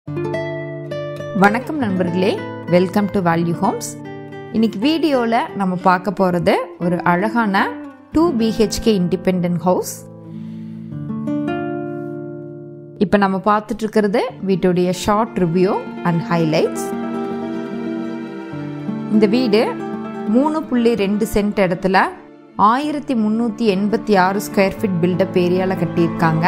வணக்கம் நண்பர்களே welcome to value Holmes இன்னைக்கு வீடியோவில் நம்ம பார்க்க போகிறது ஒரு அழகான டூ பிஹெச்கே இண்டிபெண்ட் ஹவுஸ் இப்போ நம்ம பார்த்துட்டு இருக்கிறது வீட்டுடைய ஷார்ட் ரிவ்யூ அண்ட் ஹைலைட்ஸ் இந்த வீடு மூணு புள்ளி ரெண்டு சென்ட் இடத்துல ஆயிரத்தி முந்நூற்றி எண்பத்தி ஆறு ஸ்கொயர் ஃபீட் பில்டப் ஏரியாவில் கட்டியிருக்காங்க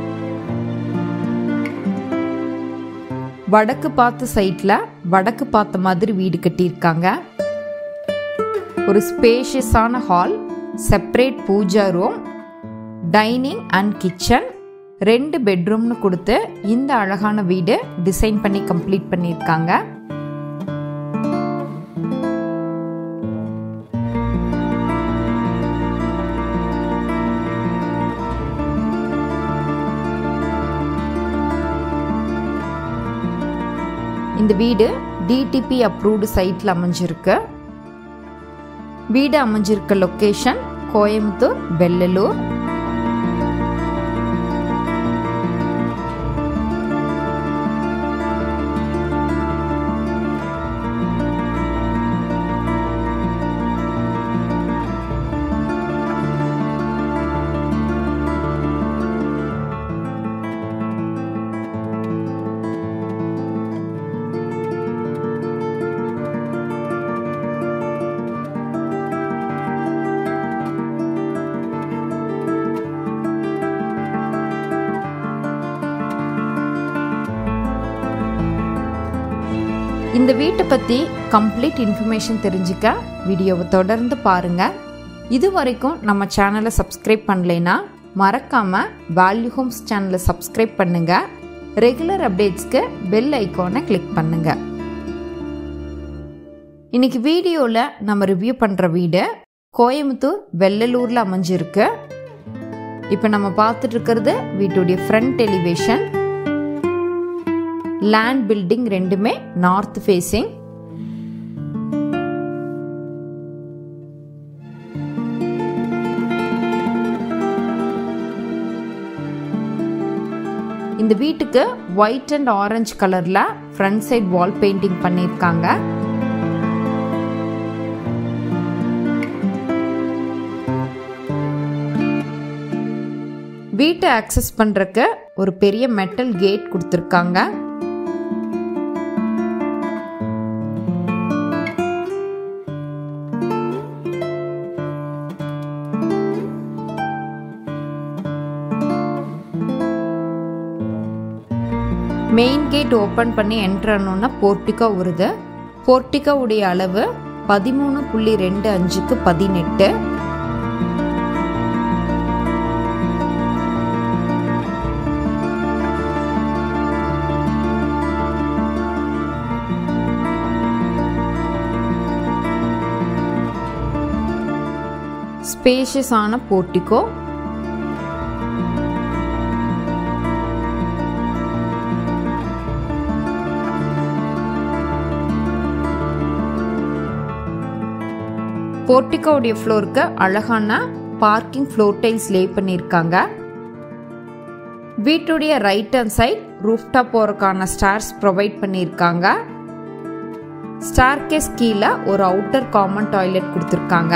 வடக்கு பார்த்த சைட்ல வடக்கு பார்த்த மாதிரி வீடு கட்டியிருக்காங்க ஒரு ஸ்பேஷியஸான hall separate pooja room dining and kitchen ரெண்டு பெட்ரூம்னு கொடுத்து இந்த அழகான வீடு டிசைன் பண்ணி கம்ப்ளீட் பண்ணியிருக்காங்க இந்த வீடு டிடிபி அப்ரூவ்டு சைட்டில் அமைஞ்சிருக்கு வீடு அமைஞ்சிருக்க லொக்கேஷன் கோயம்புத்தூர் வெள்ளலூர் இந்த வீட்டை பற்றி கம்ப்ளீட் இன்ஃபர்மேஷன் தெரிஞ்சுக்க வீடியோவை தொடர்ந்து பாருங்க இது வரைக்கும் நம்ம சேனலை சப்ஸ்கிரைப் பண்ணலைன்னா மறக்காம வேல்யூ ஹோம்ஸ் சேனலை சப்ஸ்கிரைப் பண்ணுங்க ரெகுலர் அப்டேட்ஸ்க்கு பெல் ஐக்கானை கிளிக் பண்ணுங்க இன்னைக்கு வீடியோவில் நம்ம ரிவ்யூ பண்ணுற வீடு கோயம்புத்தூர் வெள்ளலூரில் அமைஞ்சிருக்கு இப்போ நம்ம பார்த்துட்டு இருக்கிறது வீட்டுடைய ஃப்ரண்ட் எலிவேஷன் லேண்ட் பில்டிங் ரெண்டுமே நார்த் ஃபேஸிங் இந்த வீட்டுக்கு ஒயிட் அண்ட் ஆரஞ்சு கலர்ல ஃப்ரண்ட் சைட் வால் பெயிண்டிங் பண்ணியிருக்காங்க வீட்டை ஆக்சஸ் பண்றதுக்கு ஒரு பெரிய மெட்டல் கேட் கொடுத்துருக்காங்க மெயின் கேட் ஓப்பன் பண்ணி என்ட்ரு ஆனோன்னா போர்ட்டிகோ வருது போர்ட்டிகோவுடைய அளவு பதிமூணு புள்ளி ரெண்டு அஞ்சுக்கு பதினெட்டு ஸ்பேஷியஸான போர்ட்டிகோ போர்ட்டிகோடைய ஃப்ளோருக்கு அழகான பார்க்கிங் ஃப்ளோர் டைல்ஸ் லே பண்ணியிருக்காங்க வீட்டுடைய ரைட் ஹேண்ட் சைட் ரூஃப்டாப் போகிறதுக்கான ஸ்டார்ஸ் ப்ரொவைட் பண்ணியிருக்காங்க ஸ்டார்கேஸ் கீழே ஒரு அவுட்டர் காமன் டாய்லெட் கொடுத்துருக்காங்க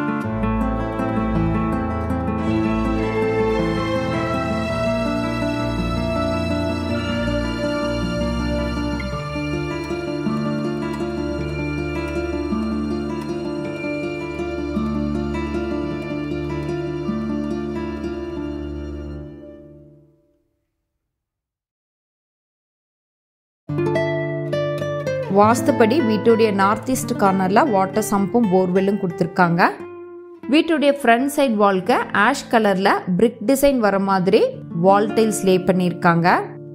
வாஸ்துப்படி வீட்டுடைய நார்த் ஈஸ்ட் கார்னரில் வாட்டர் சம்பும் போர்வெல்லும் கொடுத்துருக்காங்க வீட்டுடைய ஃப்ரண்ட் சைட் வால்க்கு ஆஷ் கலரில் பிரிக் டிசைன் வர மாதிரி வால் டைல்ஸ் லே பண்ணியிருக்காங்க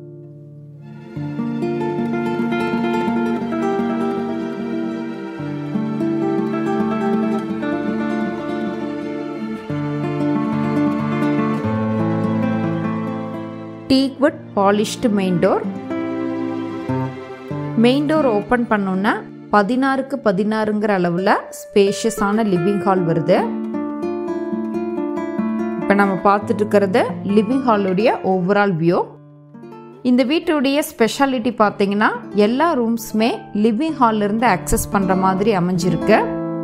teakwood polished main door main door open பண்ணோன்னா பதினாறுக்கு பதினாறுங்கிற அளவில் ஸ்பேஷியஸான லிவிங் ஹால் வருது இப்போ நம்ம பார்த்துட்டு இருக்கிறது லிவிங் ஹாலுடைய ஓவரால் வியூ இந்த வீட்டுடைய ஸ்பெஷாலிட்டி பார்த்தீங்கன்னா எல்லா ரூம்ஸுமே லிவிங் ஹால்ல இருந்து அக்சஸ் பண்ற மாதிரி அமைஞ்சிருக்கு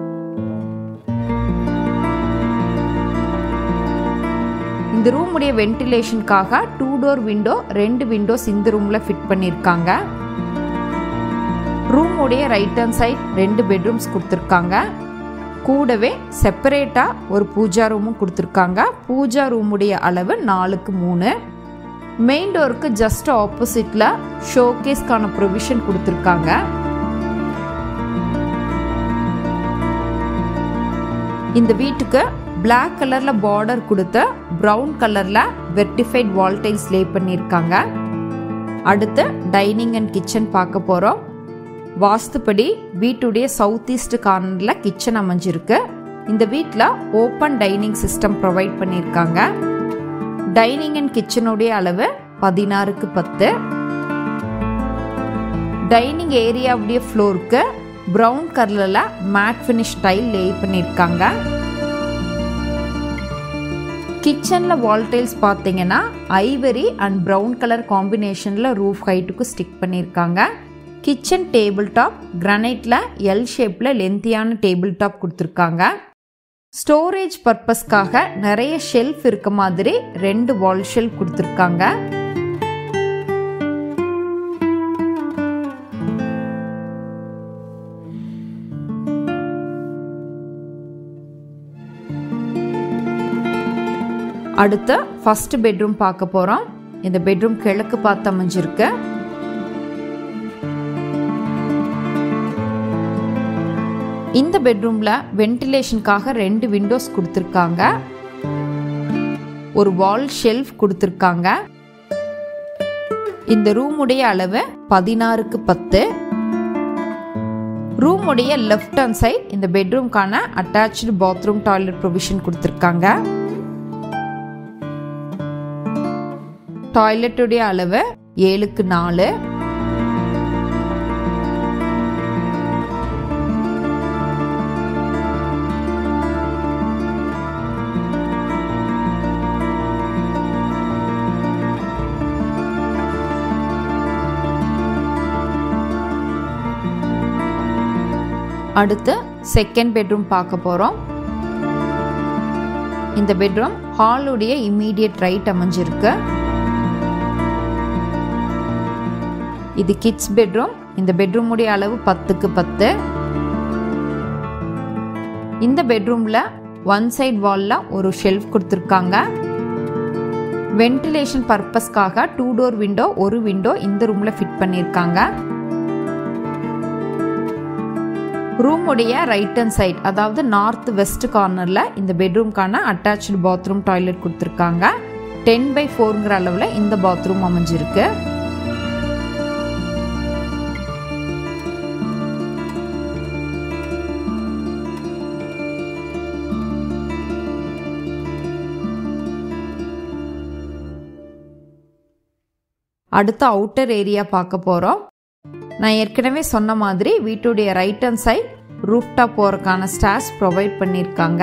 இந்த ரூமுடைய வென்டிலேஷனுக்காக டூ டோர் விண்டோ ரெண்டு விண்டோஸ் இந்த ரூம்ல ஃபிட் பண்ணியிருக்காங்க ரூமுடைய ரைட் ஹேண்ட் சைட் ரெண்டு பெட்ரூம்ஸ் கொடுத்துருக்காங்க கூடவே செப்பரேட்டாக ஒரு பூஜா ரூமும் கொடுத்துருக்காங்க பூஜா ரூமுடைய அளவு நாலுக்கு மூணு மெயின் டோருக்கு ஜஸ்ட் ஆப்போசிட்ல ஷோகேஸ்க்கான ப்ரொவிஷன் கொடுத்துருக்காங்க இந்த வீட்டுக்கு Black கலர்ல பார்டர் கொடுத்து பிரவுன் கலர்ல வெர்டிஃபைட் வால் டைல்ஸ் லே பண்ணியிருக்காங்க அடுத்து டைனிங் அண்ட் கிச்சன் பார்க்க போறோம் வாஸ்துப்படி வீட்டுடைய சவுத் ஈஸ்ட் கார்னர்ல கிச்சன் அமைஞ்சிருக்கு இந்த வீட்டில் ஓப்பன் டைனிங் சிஸ்டம் ப்ரொவைட் பண்ணியிருக்காங்க டைனிங் அண்ட் கிச்சனுடைய அளவு பதினாறுக்கு பத்து டைனிங் ஏரியாவுடைய ஃப்ளோருக்கு ப்ரௌன் கலரில் மேட் ஃபினிஷ் டைல் லே பண்ணியிருக்காங்க கிச்சனில் வால் டைல்ஸ் பார்த்தீங்கன்னா ஐவரி அண்ட் ப்ரௌன் கலர் காம்பினேஷனில் ரூஃப் ஹைட்டுக்கு ஸ்டிக் பண்ணியிருக்காங்க கிச்சன் டேபிள் டாப் கிரானைட்டில் எல் ஷேப்பில் லென்த்தியான டேபிள் டாப் கொடுத்துருக்காங்க ஸ்டோரேஜ் பர்பஸ்க்காக நிறைய ஷெல்ஃப் இருக்க மாதிரி ரெண்டு வால் ஷெல்ஃப் கொடுத்துருக்காங்க அடுத்து ஃபர்ஸ்ட் பெட்ரூம் பார்க்க போறோம் இந்த பெட்ரூம் கிழக்கு பார்த்து அமைஞ்சிருக்கு இந்த பெட்ரூம்ல வென்டிலேஷனுக்காக ரெண்டு விண்டோஸ் கொடுத்துருக்காங்க ஒரு வால் ஷெல்ஃப் கொடுத்துருக்காங்க இந்த ரூமுடைய அளவு பதினாறுக்கு பத்து ரூமுடைய லெஃப்ட் ஹேண்ட் சைட் இந்த பெட்ரூம்க்கான அட்டாச்சு பாத்ரூம் டாய்லெட் ப்ரொவிஷன் கொடுத்துருக்காங்க டாய்லெட்டுடைய அளவு ஏழுக்கு நாலு அடுத்து செகண்ட் பெட்ரூம் பார்க்க போறோம் இந்த பெட்ரூம் ஹாலுடைய இம்மீடியட் ரைட் அமைஞ்சிருக்கு இது கிட்ஸ் பெட்ரூம் இந்த பெட்ரூமுடைய அளவு பத்துக்கு பத்து இந்த பெட்ரூம்ல ஒன் சைட் வால்ல ஒரு ஷெல்ஃப் கொடுத்துருக்காங்க வென்டிலேஷன் பர்பஸ்க்காக டூ டோர் விண்டோ ஒரு விண்டோ இந்த ரூம்ல ஃபிட் பண்ணியிருக்காங்க ரூமுடைய ரைட் ஹேண்ட் சைட் அதாவது நார்த் வெஸ்ட் கார்னர்ல இந்த பெட்ரூம்க்கான அட்டாச்சு பாத்ரூம் டாய்லெட் கொடுத்துருக்காங்க டென் பை ஃபோருங்கிற அளவில் இந்த பாத்ரூம் அமைஞ்சிருக்கு அடுத்த அவுட்டர் ஏரியா பார்க்க போகிறோம் நான் ஏற்கனவே சொன்ன மாதிரி வீட்டுடைய ரைட் ஹேண்ட் சைட் ரூஃப்டாப் போகிறதுக்கான ஸ்டார்ஸ் ப்ரொவைட் பண்ணியிருக்காங்க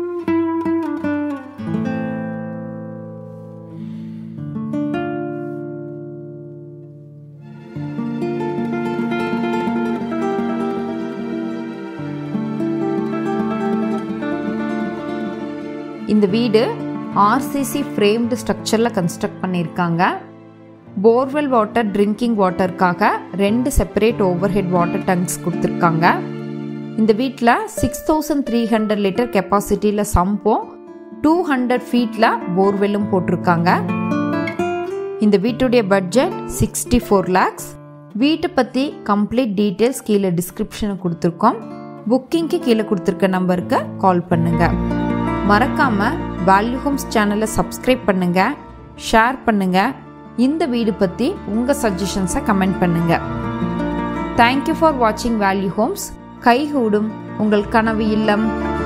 இந்த வீடு ஆர்சிசி ஃப்ரேம்டு ஸ்ட்ரக்சரில் கன்ஸ்ட்ரக்ட் பண்ணியிருக்காங்க போர்வெல் வாட்டர் ட்ரிங்கிங் வாட்டருக்காக ரெண்டு separate overhead water tanks கொடுத்துருக்காங்க இந்த வீட்டில் six thousand three hundred litre கெப்பாசிட்டியில் சம்பும் டூ ஹண்ட்ரட் ஃபீட்டில் போர்வெல்லும் போட்டிருக்காங்க இந்த வீட்டுடைய பட்ஜெட் சிக்ஸ்டி ஃபோர் லேக்ஸ் வீட்டை பற்றி கம்ப்ளீட் டீட்டெயில்ஸ் கீழே டிஸ்கிரிப்ஷனில் கொடுத்துருக்கோம் புக்கிங்க்கு கீழே கொடுத்துருக்க நம்பருக்கு கால் பண்ணுங்க மறக்காம வேல்யூ ஹோம்ஸ் சேனலை சப்ஸ்கிரைப் பண்ணுங்க ஷேர் பண்ணுங்க இந்த வீடு பற்றி உங்கள் சஜஷன்ஸை கமெண்ட் பண்ணுங்க தேங்க்யூ ஃபார் வாட்சிங் வேல்யூ ஹோம்ஸ் கைகூடும் உங்கள் கனவு இல்லம்